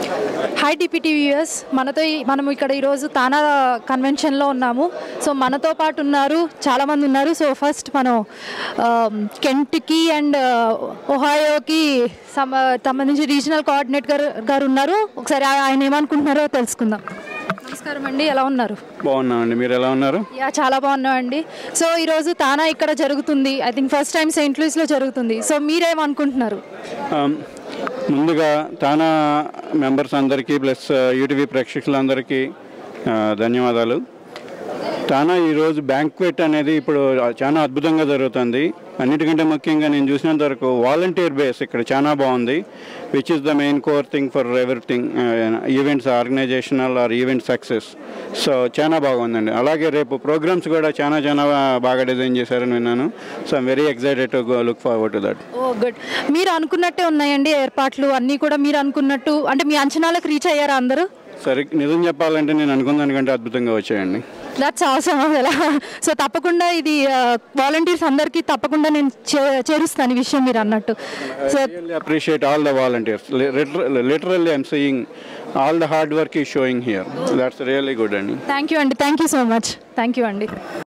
hi deputy viewers మనతో ఈ- మనం ఇక్కడ ఈరోజు తానా కన్వెన్షన్లో ఉన్నాము సో మనతో పాటు ఉన్నారు చాలామంది ఉన్నారు సో ఫస్ట్ మనం కెంట్కి అండ్ ఒహాయోకి సమ సంబంధించి రీజనల్ కోఆర్డినేట్ గారు గారు ఉన్నారు ఒకసారి ఆ- ఆయన ఏమనుకుంటున్నారో తెలుసుకుందాం నమస్కారం అండి ఎలా ఉన్నారు బాగున్నామండి మీరు ఎలా ఉన్నారు యా చాలా బాగున్నామండి సో ఈరోజు తానా ఇక్కడ జరుగుతుంది I think first time Saint లూయిస్లో జరుగుతుంది సో మీరేమనుకుంటున్నారు ఆమ్, ముందుగా తానా మెంబర్స్ అందరికీ ప్లస్ యూటీవీ ప్రేక్షకులందరికీ ఆ, ధన్యవాదాలు తానా ఈరోజు బ్యాంక్వెట్ అనేది ఇప్పుడు చాలా అద్భుతంగా జరుగుతుంది అన్నిటికంటే ముఖ్యంగా నేను చూసినంత వరకు వాలంటీర్ బేస్ ఇక్కడ చాలా బాగుంది which is the main core thing for everything events organizational or event success so చాలా బాగుందండి అలాగే రేపు ప్రోగ్రామ్స్ కూడా చాలా చాలా బాగా డిజైన్ చేశారని విన్నాను so I'm very excited to look forward to that oh good మీరు అనుకున్నట్టే ఉన్నాయండి ఏర్పాట్లు అన్నీ కూడా మీరు అనుకున్నట్టు అంటే మీ అంచనాలకు రీచ్ అయ్యారా అందరూ సరే నిజం చెప్పాలంటే నేను అనుకున్న దానికంటే అద్భుతంగా వచ్చాయండి దట్స్ అవసరం అసలు సో తప్పకుండా ఇది వాలంటీర్స్ అందరికీ తప్పకుండా నేను చే- చేరుస్తాను ఈ విషయం మీరు అన్నట్టు so really appreciate all the volunteers literally I'm seeing all the hard work ఈ showing here that's really good అండి థ్యాంక్ యూ అండి thank you so much thank you అండి